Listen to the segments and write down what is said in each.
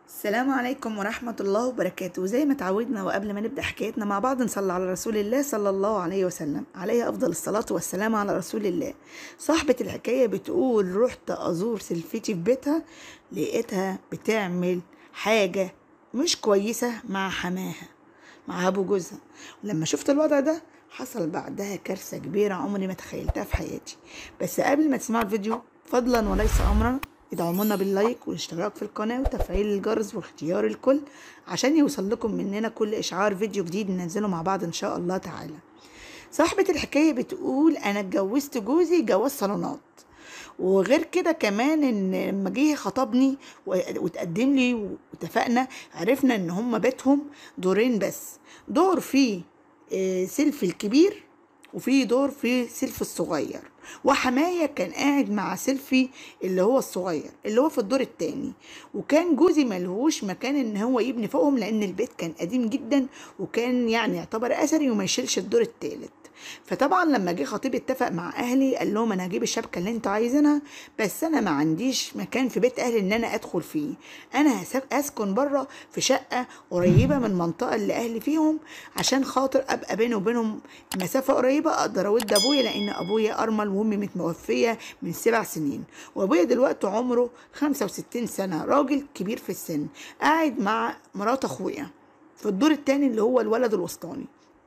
السلام عليكم ورحمة الله وبركاته زي ما تعودنا وقبل ما نبدأ حكايتنا مع بعض نصلي على رسول الله صلى الله عليه وسلم عليه أفضل الصلاة والسلام على رسول الله صاحبة الحكاية بتقول رحت أزور سلفتي في بيتها لقيتها بتعمل حاجة مش كويسة مع حماها مع أبو جوزها ولما شفت الوضع ده حصل بعدها كارثة كبيرة عمري ما تخيلتها في حياتي بس قبل ما تسمعوا الفيديو فضلا وليس أمرا ادعمونا باللايك والاشتراك في القناة وتفعيل الجرس واختيار الكل عشان يوصل لكم مننا كل إشعار فيديو جديد ننزله مع بعض إن شاء الله تعالى صاحبة الحكاية بتقول أنا اتجوزت جوزي جواز صالونات وغير كده كمان ان لما جه خطبني وتقدم لي واتفقنا عرفنا ان هما بيتهم دورين بس دور فيه آه، سلف الكبير وفي دور في سلف الصغير وحماية كان قاعد مع سيلفي اللي هو الصغير اللي هو في الدور التاني وكان جوزي ملهوش مكان ان هو يبني فوقهم لان البيت كان قديم جدا وكان يعني يعتبر اثري وما يشيلش الدور التالت فطبعا لما جه خطيب اتفق مع اهلي قال لهم انا هجيب الشبكه اللي انتوا عايزينها بس انا ما عنديش مكان في بيت اهلي ان انا ادخل فيه انا هسك- هسكن بره في شقه قريبه من المنطقه اللي اهلي فيهم عشان خاطر ابقى بيني وبينهم مسافه قريبه اقدر اود ابويا لان ابويا ارمل وامي متوفيه من سبع سنين وابويا دلوقتي عمره 65 سنه راجل كبير في السن قاعد مع مرات اخويا في الدور التاني اللي هو الولد الوسطاني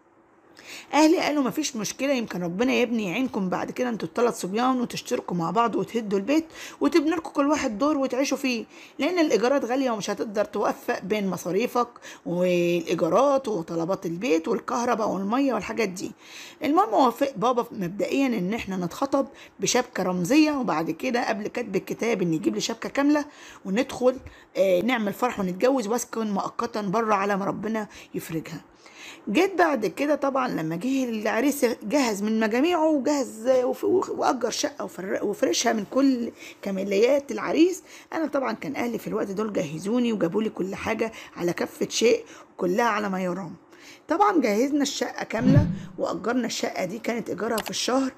اهلي قالوا مفيش مشكله يمكن ربنا يبني يعينكم بعد كده انتوا الثلاث صبيان وتشتركوا مع بعض وتهدوا البيت وتبنوا لكم كل واحد دور وتعيشوا فيه لان الايجارات غاليه ومش هتقدر توفق بين مصاريفك والايجارات وطلبات البيت والكهرباء والميه والحاجات دي المهم وافق بابا مبدئيا ان احنا نتخطب بشبكه رمزيه وبعد كده قبل كتب الكتاب ان يجيب لي شبكه كامله وندخل آه، نعمل فرح ونتجوز واسكن مؤقتا بره على ما ربنا يفرجها جيت بعد كده طبعا لما جه العريس جهز من مجاميعه وجهز وف- واجر شقه وفر- وفرشها من كل كماليات العريس انا طبعا كان اهلي في الوقت دول جهزوني وجابوا لي كل حاجه على كفه شيء كلها على ما يرام طبعا جهزنا الشقه كامله واجرنا الشقه دي كانت ايجارها في الشهر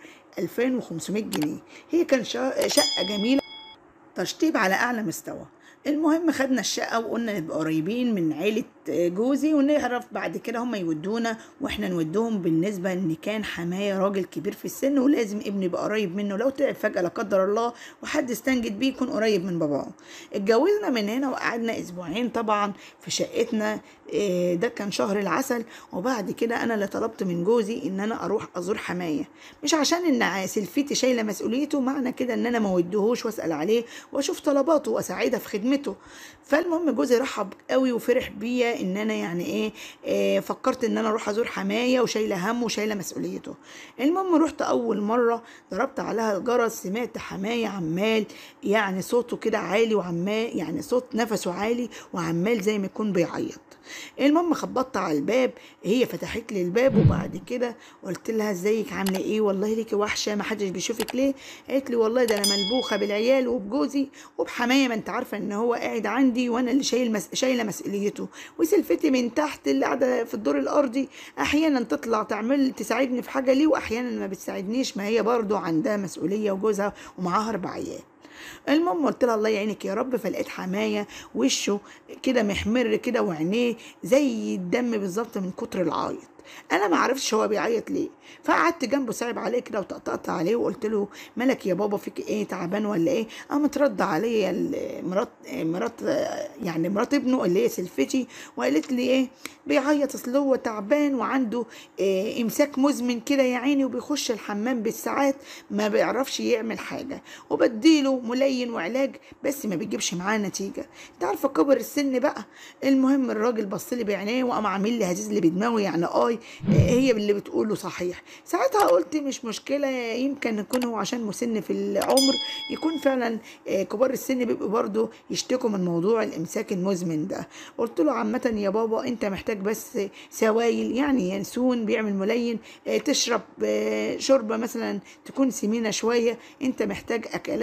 2500 جنيه هي كانت شا- شقه جميله تشطيب على اعلى مستوى المهم خدنا الشقة وقلنا نبقى قريبين من عيلة جوزي ونعرف بعد كده هم يودونا واحنا نودهم بالنسبة ان كان حماية راجل كبير في السن ولازم ابني يبقى قريب منه لو تعب فجأة لا قدر الله وحد استنجد بيه يكون قريب من باباه اتجوزنا من هنا وقعدنا اسبوعين طبعا في شقتنا إيه، ده كان شهر العسل وبعد كده انا اللي طلبت من جوزي ان انا اروح ازور حماية مش عشان ان سلفتي شايله مسؤوليته معنى كده ان انا ما ودهوش واسال عليه واشوف طلباته واساعدها في خدمته فالمهم جوزي رحب قوي وفرح بيا ان انا يعني ايه, إيه فكرت ان انا اروح ازور حمايه وشايله همه وشايله مسؤوليته المهم رحت اول مره ضربت عليها الجرس سمعت حمايه عمال يعني صوته كده عالي وعمال يعني صوت نفسه عالي وعمال زي ما يكون بيعيط المهم خبطت على الباب هي فتحت لي الباب وبعد كده قلت لها ازيك عامله ايه والله ليكي وحشه ما حدش بيشوفك ليه قالت لي والله ده انا ملبوخه بالعيال وبجوزي وبحمايه ما انت عارفه ان هو قاعد عندي وانا اللي شايل مس... شايله مسؤوليته وسلفتي من تحت اللي قاعده في الدور الارضي احيانا تطلع تعمل تساعدني في حاجه ليه واحيانا ما بتساعدنيش ما هي برضو عندها مسؤوليه وجوزها ومعاها اربع عيال المهم قلت لها الله يعينك يا رب فلقيت حمايه وشه كده محمر كده وعينيه زي الدم بالظبط من كتر العيط انا ما عرفتش هو بيعيط ليه فقعدت جنبه صعب عليه كده وطقطقت عليه وقلت له مالك يا بابا فيك ايه تعبان ولا ايه قامت رد عليا ال- مرات مرات يعني مرات ابنه اللي هي سلفتي وقالت لي ايه بيعيط اصل هو تعبان وعنده إيه امساك مزمن كده يا عيني وبيخش الحمام بالساعات ما بيعرفش يعمل حاجه وبديله ملين وعلاج بس ما بيجيبش معاه نتيجه انت عارفه كبر السن بقى المهم الراجل بص لي بعينيه وقام عامل لي هزيز لي بدماغه يعني اي هي اللي بتقوله صحيح ساعتها قلت مش مشكله يمكن يكون هو عشان مسن في العمر يكون فعلا آه، كبار السن بيبقوا برضه يشتكوا من موضوع الامساك المزمن ده قلت له عامه يا بابا انت محتاج بس سوائل يعني ينسون بيعمل ملين آه، تشرب آه، شوربه مثلا تكون سمينه شويه انت محتاج اكلات دسمه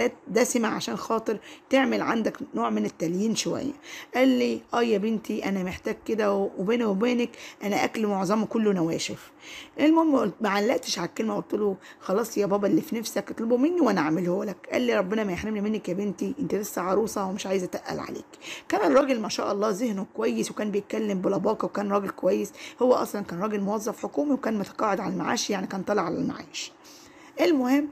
دسمه عشان خاطر تعمل عندك نوع من التليين شويه قال لي اه يا بنتي انا محتاج كده وبيني وبينك انا اكل معظمه كله نواشف المهم قلت- ما علقتش على الكلمه قلت له خلاص يا بابا اللي في نفسك اطلبه مني وانا اعمله لك قال لي ربنا ما يحرمني منك يا بنتي انت لسه عروسه ومش عايزه اتقل عليك كان الراجل ما شاء الله ذهنه كويس وكان بيتكلم بلباقه وكان راجل كويس هو اصلا كان راجل موظف حكومي وكان متقاعد على المعاش يعني كان طالع على المعاش المهم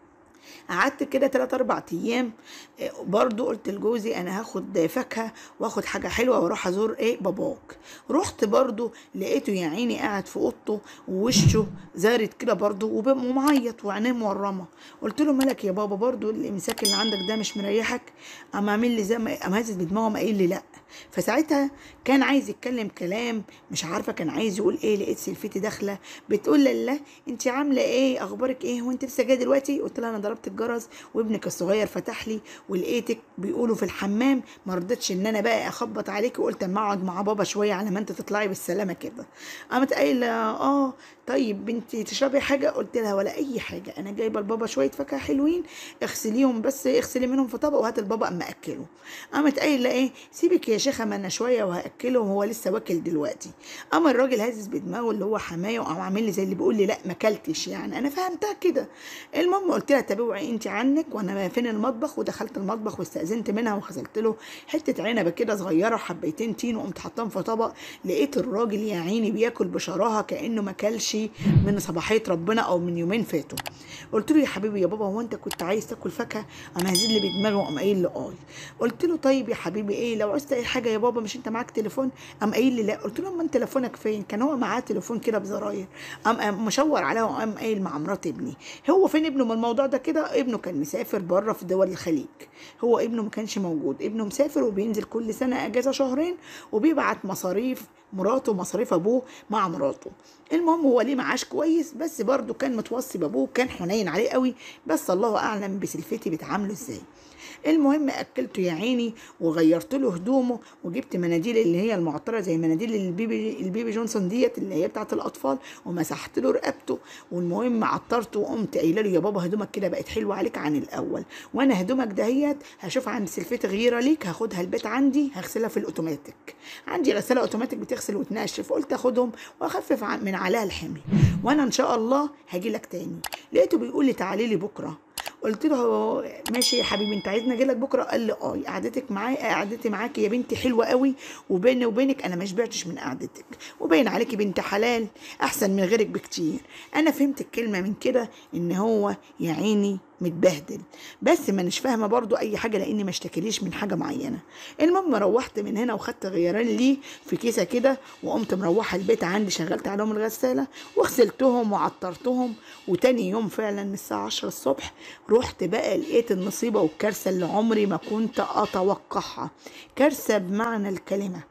قعدت كده تلات اربع ايام إيه، برضو قلت لجوزي انا هاخد فاكهه واخد حاجه حلوه واروح ازور ايه باباك رحت برضو لقيته يا عيني قاعد في اوضته ووشه زارد كده برضو وب- ومعيط وعينيه مورمه قلت له مالك يا بابا برضو الامساك اللي عندك ده مش مريحك قام عامل لي زي ما قام هازز بدماغه قام قايل لي لا فساعتها كان عايز يتكلم كلام مش عارفه كان عايز يقول ايه لقيت سلفتي داخله بتقول لله انت عامله ايه اخبارك ايه وانت لسه جايه دلوقتي قلت لها انا ضربت الجرس وابنك الصغير فتح لي ولقيتك بيقولوا في الحمام ما رضيتش ان انا بقى اخبط عليك وقلت اما اقعد مع بابا شويه على ما انت تطلعي بالسلامه كده قامت قايله اه طيب بنتي تشربي حاجه قلت لها ولا اي حاجه انا جايبه لبابا شويه فاكهه حلوين اغسليهم بس اغسلي منهم في طبق وهات البابا اما اكله قامت قايله ايه سيبك يا شيخه ما انا شويه وهاكله وهو لسه واكل دلوقتي قام الراجل هازز بدماغه اللي هو حمايه وقام عامل لي زي اللي بيقول لي لا ما اكلتش يعني انا فهمتها كده المهم قلت لها طب اوعي انت عنك وانا فين المطبخ ودخلت المطبخ واستاذنت منها وغسلت له حته عنبه كده صغيره وحبيتين تين وقمت حطاهم في طبق لقيت الراجل يا عيني بياكل بشراهه كانه ما كلش من صباحيه ربنا او من يومين فاتوا قلت له يا حبيبي يا بابا هو انت كنت عايز تاكل فاكهه قام هزيد لي بدماغه وقام قايل لي اه قلت له طيب يا حبيبي ايه لو عايز اي حاجه يا بابا مش انت معاك تليفون قام قايل لي لا قلت له امال تليفونك فين كان هو معاه تليفون كده بزراير قام قام مشور عليها وقام قايل مع مرات ابني هو فين ابنه من الموضوع ده كده ابنه كان مسافر بره في دول الخليج هو ابنه ما كانش موجود ابنه مسافر وبينزل كل سنه اجازه شهرين وبيبعت مصاريف مراته ومصاريف ابوه مع مراته المهم هو ليه معاش كويس بس برضه كان متوصي بابوه كان حنين عليه قوي بس الله اعلم بسلفتي بتعامله ازاي المهم اكلته يا عيني وغيرت له هدومه وجبت مناديل اللي هي المعطره زي مناديل البيبي البيبي جونسون ديت اللي هي بتاعه الاطفال ومسحت له رقبته والمهم عطرته وقمت قايله له يا بابا هدومك كده بقت حلوه عليك عن الاول وانا هدومك دهيت هشوف عند سلفتي غيره ليك هاخدها البيت عندي هغسلها في الاوتوماتيك عندي غساله اوتوماتيك بتغسل وتنشف قلت اخدهم واخفف عن- من عليها الحمل وانا ان شاء الله هاجي لك تاني لقيته بيقول لي تعالي لي بكره قلت له ماشي يا حبيبي انت عايزني اجي لك بكره قال لي اه قعدتك معايا قعدتي معاكي يا بنتي حلوه قوي وبيني وبينك انا ما شبعتش من قعدتك وباين عليكي بنت حلال احسن من غيرك بكتير انا فهمت الكلمه من كده ان هو يا عيني متبهدل بس ما مش فاهمه برضو اي حاجه لاني ما اشتكيليش من حاجه معينه المهم روحت من هنا وخدت غيران ليه في كيسه كده وقمت مروحه البيت عندي شغلت عليهم الغساله وغسلتهم وعطرتهم وتاني يوم فعلا من الساعه 10 الصبح رحت بقى لقيت النصيبه والكارثه اللي عمري ما كنت اتوقعها كارثه بمعنى الكلمه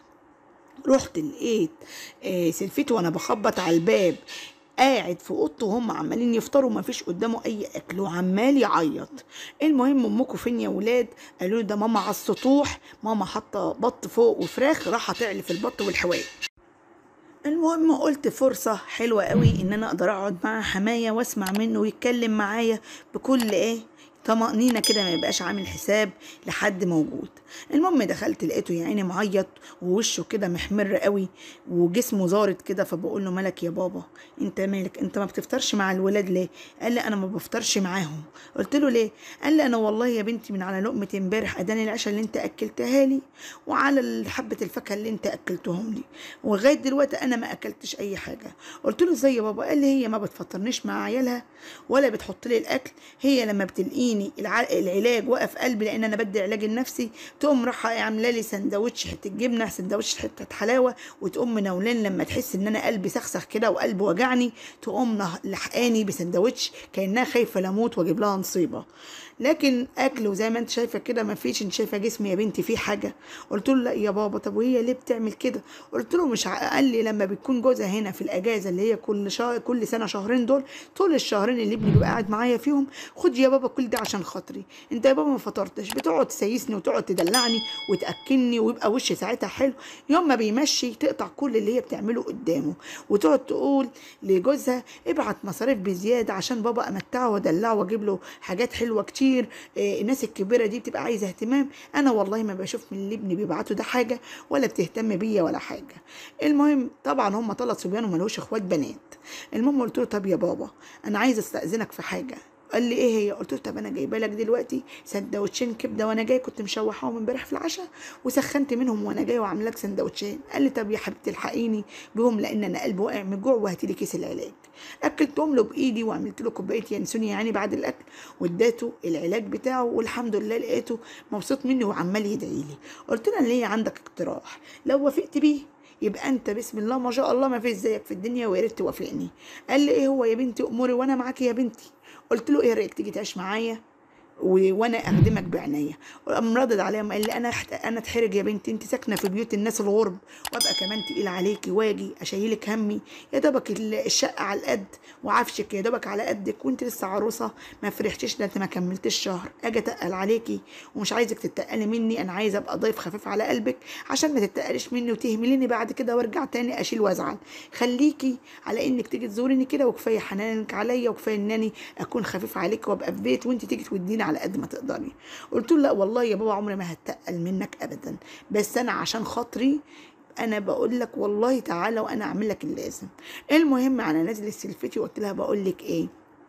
رحت لقيت آه، سلفتي وانا بخبط على الباب قاعد في اوضته وهم عمالين يفطروا ما فيش قدامه اي اكل وعمال يعيط المهم امكم فين يا ولاد قالوا له ده ماما على السطوح ماما حاطه بط فوق وفراخ راح تعلف البط والحواء المهم قلت فرصة حلوة قوي ان انا اقدر اقعد مع حماية واسمع منه ويتكلم معايا بكل ايه طمأنينة كده ما يبقاش عامل حساب لحد موجود المهم دخلت لقيته يا عيني معيط ووشه كده محمر قوي وجسمه زارد كده فبقول له مالك يا بابا انت مالك انت ما بتفطرش مع الولاد ليه قال لي انا ما بفطرش معاهم قلت له ليه قال لي انا والله يا بنتي من على لقمه امبارح اداني العشاء اللي انت اكلتها لي وعلى حبه الفاكهه اللي انت اكلتهم لي ولغايه دلوقتي انا ما اكلتش اي حاجه قلت له ازاي يا بابا قال لي هي ما بتفطرنيش مع عيالها ولا بتحط لي الاكل هي لما بتلاقيني الع- العلاج واقف قلبي لان انا بدي علاج النفسي تقوم رايحه عامله لي سندوتش حته جبنه سندوتش حته حلاوه وتقوم منولين لما تحس ان انا قلبي سخسخ كده وقلبي وجعني تقوم نه- لحقاني بسندوتش كانها خايفه لاموت واجيب لها نصيبه لكن اكل وزي ما انت شايفه كده ما فيش انت شايفه جسمي يا بنتي فيه حاجه قلت له لا يا بابا طب وهي ليه بتعمل كده قلت له مش ع- قال لي لما بتكون جوزها هنا في الاجازه اللي هي كل شهر كل سنه شهرين دول طول الشهرين اللي ابني بيبقى قاعد معايا فيهم خد يا بابا كل ده فيه عشان خاطري انت يا بابا ما فطرتش بتقعد تسيسني وتقعد تدلعني وتاكلني ويبقى وشي ساعتها حلو يوم ما بيمشي تقطع كل اللي هي بتعمله قدامه وتقعد تقول لجوزها ابعت مصاريف بزياده عشان بابا امتعه وادلعه واجيب له حاجات حلوه كتير إيه الناس الكبيره دي بتبقى عايزه اهتمام انا والله ما بشوف من اللي ابني بيبعته ده حاجه ولا بتهتم بيا ولا حاجه المهم طبعا هم ثلاث صبيان وملهوش اخوات بنات المهم قلت له طب يا بابا انا عايز استاذنك في حاجه قال لي ايه هي قلت له طب انا جايبه لك دلوقتي سندوتشين كبده وانا جاي كنت مشوحاهم امبارح في العشاء وسخنت منهم وانا جاي وعامله لك سندوتشين قال لي طب يا حبيبتي الحقيني بهم لان انا قلبي واقع من الجوع وهاتي لي كيس العلاج اكلتهم له بايدي وعملت له كوبايه ينسوني يعني بعد الاكل واديته العلاج بتاعه والحمد لله لقيته مبسوط مني وعمال يدعي لي قلت له انا ليه عندك اقتراح لو وافقت بيه يبقى انت بسم الله ما شاء الله ما فيش زيك في الدنيا ويا ريت توافقني قال لي ايه هو يا بنتي اموري وانا معاكي يا بنتي قلت له ايه رايك تيجي تعيش معايا و- وانا اخدمك بعناية قام ردد عليا قال لي انا حت... انا اتحرج يا بنتي انت ساكنه في بيوت الناس الغرب وابقى كمان تقيل عليكي واجي اشيلك همي يا دوبك ال- الشقه على القد وعفشك يا دوبك على قدك وانت لسه عروسه ما فرحتيش ده انت ما كملتش شهر اجي اتقل عليكي ومش عايزك تتقلي مني انا عايزه ابقى ضيف خفيف على قلبك عشان ما تتقليش مني وتهمليني بعد كده وارجع تاني اشيل وازعل خليكي على انك تيجي تزوريني كده وكفايه حنانك عليا وكفايه انني اكون خفيف عليك وابقى في بيت وانت تيجي توديني على قد ما تقدري قلت له لا والله يا بابا عمري ما هتقل منك ابدا بس انا عشان خاطري انا بقول لك والله تعالى وانا اعمل لك اللازم المهم انا نازله سلفتي وقلت لها بقول لك ايه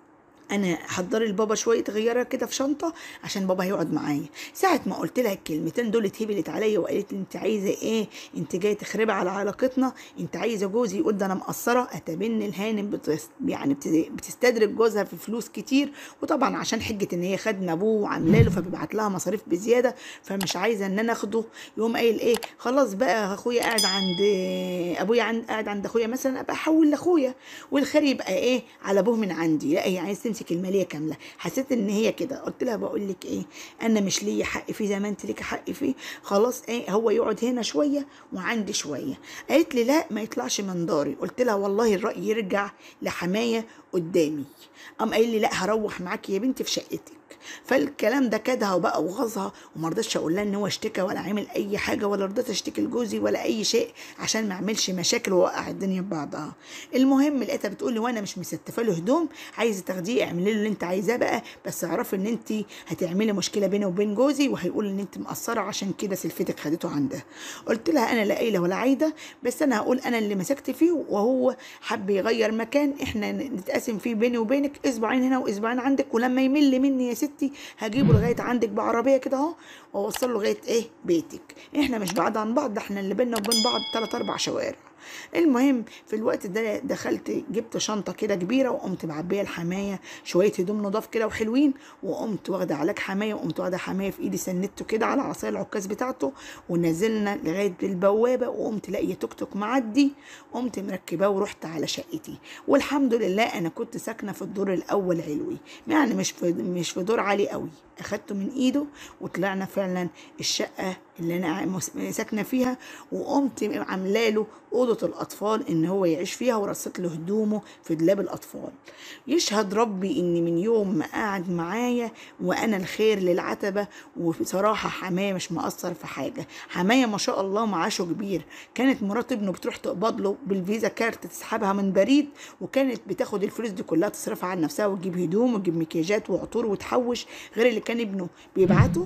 انا حضري لبابا شويه غيره كده في شنطه عشان بابا هيقعد معايا ساعه ما قلت لها الكلمتين دول اتهبلت عليا وقالت لي انت عايزه ايه انت جايه تخربي على علاقتنا انت عايزه جوزي يقول ده انا مقصره اتبني الهانم بتس يعني بت- بتستدرج جوزها في فلوس كتير وطبعا عشان حجه ان هي خدمه ابوه وعامله له فبيبعت لها مصاريف بزياده فمش عايزه ان انا اخده يقوم قايل ايه خلاص بقى اخويا قاعد عند ابويا عند قاعد عند اخويا مثلا ابقى احول لاخويا والخير يبقى ايه على ابوه من عندي لا هي عايز تمسك الماليه كامله حسيت ان هي كده قلت لها بقول لك ايه انا مش ليا حق فيه زي ما انت ليكي حق فيه خلاص ايه هو يقعد هنا شويه وعندي شويه قالت لي لا ما يطلعش من داري قلت لها والله الراي يرجع لحمايه قدامي قام قايل لي لا هروح معاكي يا بنتي في شقتك فالكلام ده كدها وبقى وغاظها وما رضيتش اقول لها ان هو اشتكى ولا عمل اي حاجه ولا رضيت اشتكي لجوزي ولا اي شيء عشان ما اعملش مشاكل واوقع الدنيا في بعضها المهم لقيتها بتقول لي وانا مش مستفه له هدوم عايزه تاخديه اعملي له اللي انت عايزاه بقى بس اعرفي ان انت هتعملي مشكله بيني وبين جوزي وهيقول ان انت مقصره عشان كده سلفتك خدته عندها قلت لها انا لا قايله ولا عايده بس انا هقول انا اللي مسكت فيه وهو حب يغير مكان احنا نتقاسم فيه بيني وبينك اسبوعين هنا واسبوعين عندك ولما يمل مني يا ستي هجيبه لغايه عندك بعربيه كده اهو واوصله لغايه ايه بيتك احنا مش بعاد عن بعض ده احنا اللي بينا وبين بعض ثلاث اربع شوارع المهم في الوقت ده دخلت جبت شنطه كده كبيره وقمت معبيه الحمايه شويه هدوم نضاف كده وحلوين وقمت واخده علاج حمايه وقمت واخده حمايه في ايدي سندته كده على عصايه العكاز بتاعته ونزلنا لغايه البوابه وقمت لاقيه توك توك معدي قمت مركباه ورحت على شقتي والحمد لله انا كنت ساكنه في الدور الاول علوي يعني مش في مش في دور عالي قوي اخدته من ايده وطلعنا فعلا الشقه اللي انا مس- ساكنه فيها وقمت عامله له اوضه الاطفال ان هو يعيش فيها ورصيت له هدومه في دولاب الاطفال يشهد ربي ان من يوم ما قعد معايا وانا الخير للعتبه وبصراحه حمايه مش مقصر في حاجه حمايه ما شاء الله معاشه كبير كانت مرات ابنه بتروح تقبض له بالفيزا كارت تسحبها من بريد وكانت بتاخد الفلوس دي كلها تصرفها على نفسها وتجيب هدوم وتجيب مكياجات وعطور وتحوش غير اللي كان ابنه بيبعته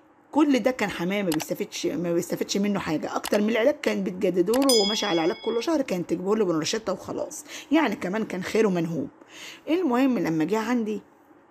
كل ده كان حمايه ما بيستفدش ما بيستفدش منه حاجه اكتر من العلاج كان بتجددوا له وماشي على العلاج كل شهر كان تجيبوا له بروشته وخلاص يعني كمان كان خيره منهوب المهم لما جه عندي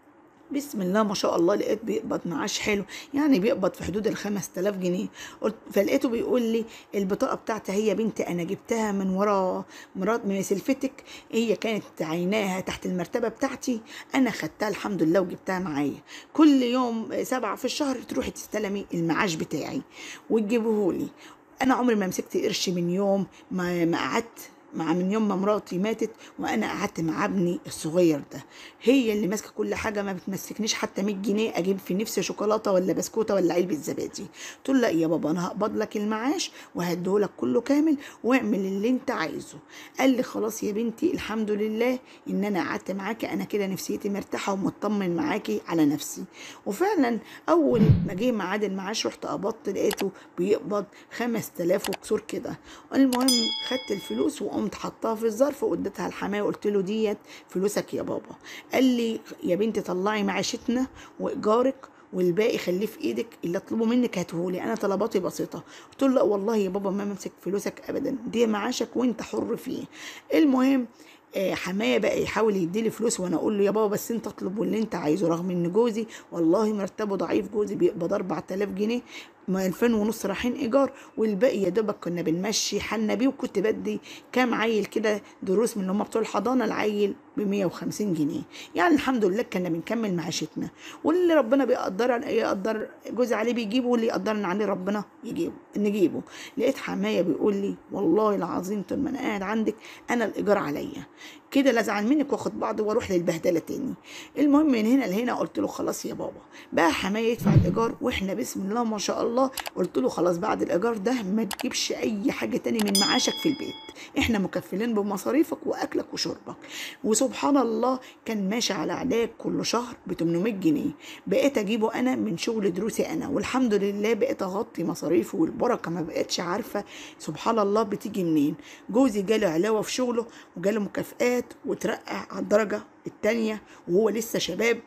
بسم الله ما شاء الله لقيت بيقبض معاش حلو يعني بيقبض في حدود ال 5000 جنيه قلت فلقيته بيقول لي البطاقه بتاعتي هي بنتي انا جبتها من ورا مرات من سلفتك هي كانت عيناها تحت المرتبه بتاعتي انا خدتها الحمد لله وجبتها معايا كل يوم سبعة في الشهر تروحي تستلمي المعاش بتاعي وتجيبوه لي انا عمري ما مسكت قرش من يوم ما ما قعدت مع من يوم ما مراتي ماتت وانا قعدت مع ابني الصغير ده هي اللي ماسكه كل حاجه ما بتمسكنيش حتى 100 جنيه اجيب في نفسي شوكولاته ولا بسكوته ولا علبه زبادي قلت له لا يا بابا انا هقبض لك المعاش وهديهولك كله كامل واعمل اللي انت عايزه قال لي خلاص يا بنتي الحمد لله ان انا قعدت معاكي انا كده نفسيتي مرتاحه ومطمن معاكي على نفسي وفعلا اول ما جه ميعاد المعاش رحت قبضت لقيته بيقبض 5000 وكسور كده المهم خدت الفلوس وقمت حطاها في الظرف واديتها لحماية وقلت له ديت فلوسك يا بابا قال لي يا بنتي طلعي معاشتنا وايجارك والباقي خليه في ايدك اللي اطلبه منك هاتهولي انا طلباتي بسيطه قلت له لا والله يا بابا ما ممسك فلوسك ابدا دي معاشك وانت حر فيه المهم آه، حماية بقى يحاول يديلي فلوس وانا اقول له يا بابا بس انت اطلب اللي انت عايزه رغم ان جوزي والله مرتبه ضعيف جوزي بيقبض 4000 جنيه ما 2000 ونص رايحين ايجار والباقي يا دوبك كنا بنمشي حالنا بيه وكنت بدي كام عيل كده دروس من اللي هم بتوع الحضانه العيل ب 150 جنيه يعني الحمد لله كنا بنكمل معاشتنا واللي ربنا بيقدر يقدر جوزي عليه بيجيبه واللي يقدرنا عليه ربنا يجيبه نجيبه لقيت حمايه بيقول لي والله العظيم طول ما انا قاعد عندك انا الايجار عليا كده لا ازعل منك واخد بعض واروح للبهدله تاني المهم من هنا لهنا قلت له خلاص يا بابا بقى حمايه يدفع الايجار واحنا بسم الله ما شاء الله قلت له خلاص بعد الايجار ده ما تجيبش اي حاجه تاني من معاشك في البيت احنا مكفلين بمصاريفك واكلك وشربك وسبحان الله كان ماشي على علاج كل شهر ب 800 جنيه بقيت اجيبه انا من شغل دروسي انا والحمد لله بقيت اغطي مصاريفه والبركه ما بقتش عارفه سبحان الله بتيجي منين جوزي جاله علاوه في شغله وجاله مكافآت وترقى على الدرجه التانية وهو لسه شباب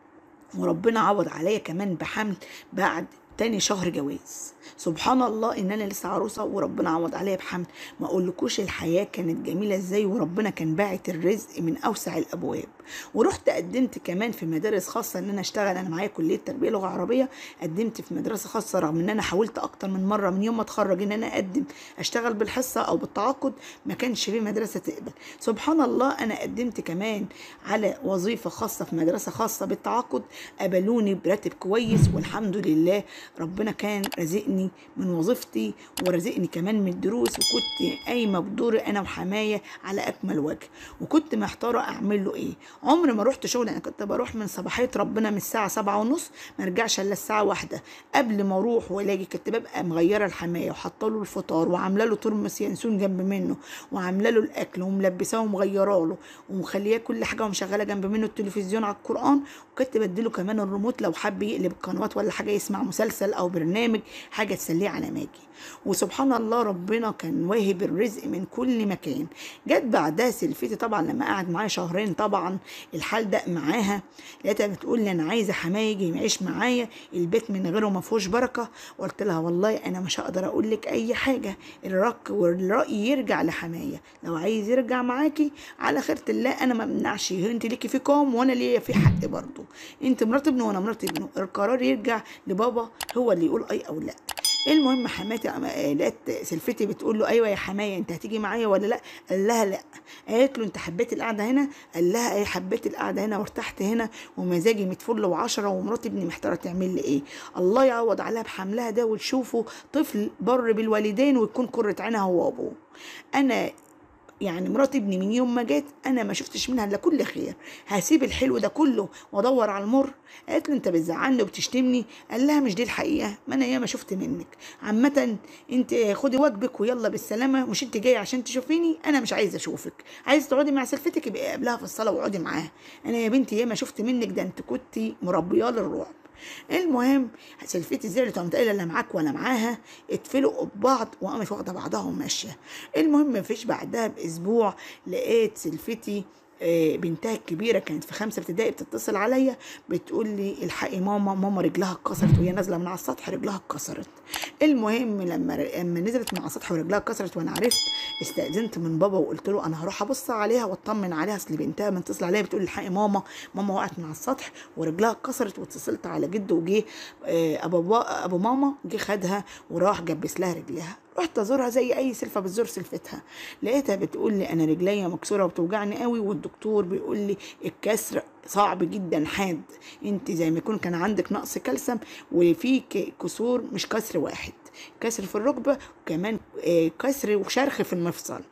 وربنا عوض عليا كمان بحمل بعد تاني شهر جواز سبحان الله ان انا لسه عروسه وربنا عوض عليا بحمل ما اقولكوش الحياه كانت جميله ازاي وربنا كان باعت الرزق من اوسع الابواب ورحت قدمت كمان في مدارس خاصه ان انا اشتغل انا معايا كليه تربيه لغه عربيه قدمت في مدرسه خاصه رغم ان انا حاولت اكتر من مره من يوم ما اتخرج ان انا اقدم اشتغل بالحصه او بالتعاقد ما كانش في مدرسه تقبل سبحان الله انا قدمت كمان على وظيفه خاصه في مدرسه خاصه بالتعاقد قبلوني براتب كويس والحمد لله ربنا كان رزقني من وظيفتي ورزقني كمان من الدروس وكنت قايمه بدوري انا وحمايه على اكمل وجه وكنت محتاره اعمل له ايه عمري ما رحت شغل انا كنت بروح من صباحيه ربنا من الساعه سبعة ونص ما ارجعش الا الساعه واحدة قبل ما اروح والاقي كنت ببقى مغيره الحمايه وحاطه له الفطار وعامله له ترمس ينسون جنب منه وعامله له الاكل وملبساه ومغيره له ومخليه كل حاجه ومشغله جنب منه التلفزيون على القران وكنت بديله كمان الريموت لو حب يقلب القنوات ولا حاجه يسمع مسلسل او برنامج حاجه تسليه على ما اجي وسبحان الله ربنا كان واهب الرزق من كل مكان جت بعدها سلفتي طبعا لما قعد معايا شهرين طبعا الحال ده معاها لقيتها بتقول لي انا عايزه حمايه يجي يعيش معايا البيت من غيره ما فيهوش بركه قلت لها والله انا مش هقدر اقول لك اي حاجه الرك والراي يرجع لحمايه لو عايز يرجع معاكي على خيره الله انا ما بمنعش انت ليكي في قوم وانا ليا في حق برضه انت مرات ابنه وانا مرات ابنه القرار يرجع لبابا هو اللي يقول اي او لا المهم حماتي لقيت سلفتي بتقول له ايوه يا حمايه انت هتيجي معايا ولا لا قال لها لا قالت له انت حبيت القعده هنا قال لها ايه حبيت القعده هنا وارتحت هنا ومزاجي متفل وعشرة ومرات ابني محتاره تعمل لي ايه الله يعوض عليها بحملها ده وتشوفه طفل بر بالوالدين ويكون قره عينها هو وابوه انا يعني مرات ابني من يوم ما جت انا ما شفتش منها الا كل خير هسيب الحلو ده كله وادور على المر قالت له انت بتزعلني وبتشتمني قال لها مش دي الحقيقه ما انا ياما شفت منك عامه انت خدي واجبك ويلا بالسلامه مش انت جايه عشان تشوفيني انا مش عايزه اشوفك عايزه تقعدي مع سلفتك يبقى قبلها في الصلاه واقعدي معاها انا يا بنتي ياما شفت منك ده انت كنتي مربياه للرعب المهم سلفتي زعلت وقامت قايله لا معاك ولا معاها اتفلقوا ببعض وقامت واخده بعضها وماشيه المهم مفيش بعدها باسبوع لقيت سلفتي آه، بنتها الكبيره كانت في خمسه ابتدائي بتتصل عليا بتقول لي الحقي ماما ماما رجلها اتكسرت وهي نازله من على السطح رجلها اتكسرت المهم لما لما نزلت من على السطح ورجلها اتكسرت وانا عرفت استاذنت من بابا وقلت له انا هروح ابص عليها واطمن عليها اصل بنتها متصله عليا بتقول الحقي ماما ماما وقعت من على السطح ورجلها اتكسرت واتصلت على جده وجه آه، ابو با- ابو ماما جه خدها وراح جبس لها رجلها رحت ازورها زي اي سلفه بتزور سلفتها لقيتها بتقول لي انا رجليا مكسوره وبتوجعني قوي والدكتور بيقول لي الكسر صعب جدا حاد انت زي ما يكون كان عندك نقص كالسيوم وفي ك- كسور مش كسر واحد كسر في الركبه وكمان آه، كسر وشرخ في المفصل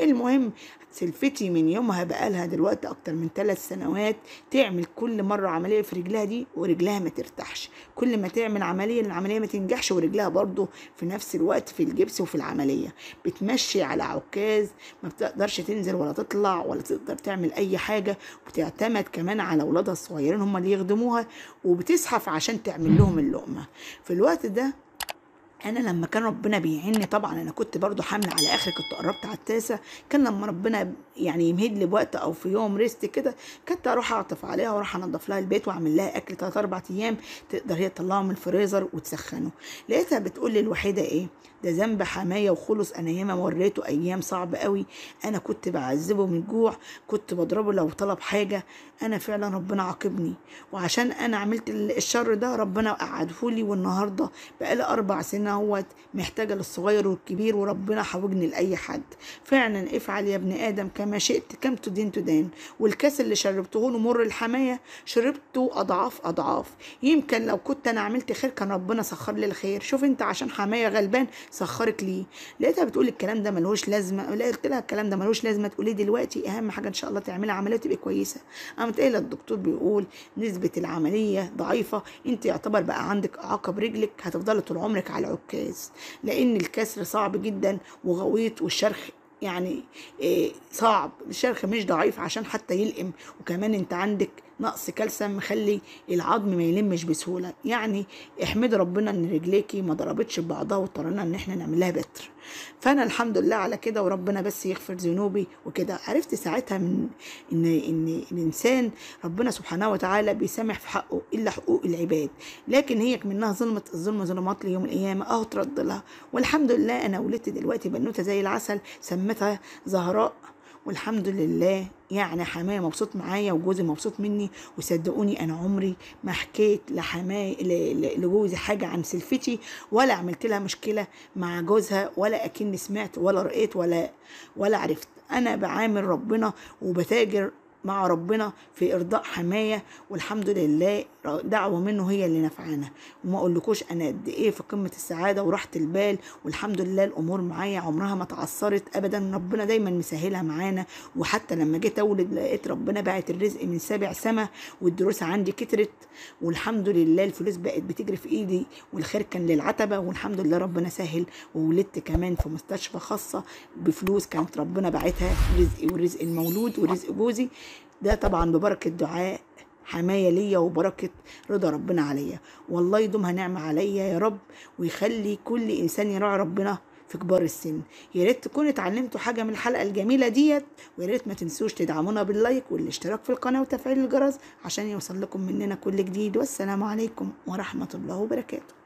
المهم سلفتي من يومها بقالها دلوقتي اكتر من ثلاث سنوات تعمل كل مره عمليه في رجلها دي ورجلها ما ترتاحش كل ما تعمل عمليه العمليه ما تنجحش ورجلها برضو في نفس الوقت في الجبس وفي العمليه بتمشي على عكاز ما بتقدرش تنزل ولا تطلع ولا تقدر تعمل اي حاجه وبتعتمد كمان على اولادها الصغيرين هم اللي يخدموها وبتزحف عشان تعمل لهم اللقمه في الوقت ده انا لما كان ربنا بيعني طبعا انا كنت برضو حامله على اخر كنت قربت على التاسع كان لما ربنا يعني يمهد لي بوقت او في يوم ريست كده كنت اروح اعطف عليها واروح انضف لها البيت واعمل لها اكل 3 4 ايام تقدر هي تطلعه من الفريزر وتسخنه لقيتها بتقول لي الوحيده ايه ده ذنب حمايه وخلص انا ياما وريته ايام صعبه قوي انا كنت بعذبه من الجوع كنت بضربه لو طلب حاجه انا فعلا ربنا عاقبني وعشان انا عملت الشر ده ربنا قعدهولي والنهارده بقالي اربع سنين اهوت محتاجه للصغير والكبير وربنا حوجني لاي حد فعلا افعل يا ابن ادم كما شئت كم تدين تدان والكاس اللي شربته له مر الحمايه شربته اضعاف اضعاف يمكن لو كنت انا عملت خير كان ربنا سخر لي الخير شوف انت عشان حمايه غلبان سخرك ليه لقيتها بتقول الكلام ده ملهوش لازمه قلت لها الكلام ده ملهوش لازمه تقولي دلوقتي اهم حاجه ان شاء الله تعملي عمليه تبقي كويسه قامت قايله الدكتور بيقول نسبه العمليه ضعيفه انت يعتبر بقى عندك اعاقه برجلك هتفضلي طول عمرك على العكاز لان الكسر صعب جدا وغويط والشرخ يعني إيه صعب الشرخ مش ضعيف عشان حتى يلقم وكمان انت عندك نقص كالسيوم مخلي العظم ما يلمش بسهوله يعني احمد ربنا ان رجليكي ما ضربتش ببعضها واضطرينا ان احنا نعمل لها بتر فانا الحمد لله على كده وربنا بس يغفر ذنوبي وكده عرفت ساعتها من ان ان الانسان ربنا سبحانه وتعالى بيسامح في حقه الا حقوق العباد لكن هي منها ظلمه الظلم ظلمات ليوم القيامه اهو ترد لها والحمد لله انا ولدت دلوقتي بنوته زي العسل سمتها زهراء والحمد لله يعني حماية مبسوط معايا وجوزي مبسوط مني وصدقوني انا عمري ما حكيت لحماية لجوزي حاجة عن سلفتي ولا عملت لها مشكلة مع جوزها ولا اكني سمعت ولا رأيت ولا ولا عرفت انا بعامل ربنا وبتاجر مع ربنا في ارضاء حمايه والحمد لله دعوه منه هي اللي نفعانا وما اقولكوش انا قد ايه في قمه السعاده وراحه البال والحمد لله الامور معايا عمرها ما تعثرت ابدا ربنا دايما مسهلها معانا وحتى لما جيت اولد لقيت ربنا بعت الرزق من سابع سما والدروس عندي كترت والحمد لله الفلوس بقت بتجري في ايدي والخير كان للعتبه والحمد لله ربنا سهل وولدت كمان في مستشفى خاصه بفلوس كانت ربنا باعتها رزقي ورزق المولود ورزق جوزي ده طبعا ببركة دعاء حماية ليا وبركة رضا ربنا عليا والله يدومها نعمة عليا يا رب ويخلي كل إنسان يراعي ربنا في كبار السن يا ريت تكونوا اتعلمتوا حاجة من الحلقة الجميلة ديت ويا ريت ما تنسوش تدعمونا باللايك والاشتراك في القناة وتفعيل الجرس عشان يوصل لكم مننا كل جديد والسلام عليكم ورحمة الله وبركاته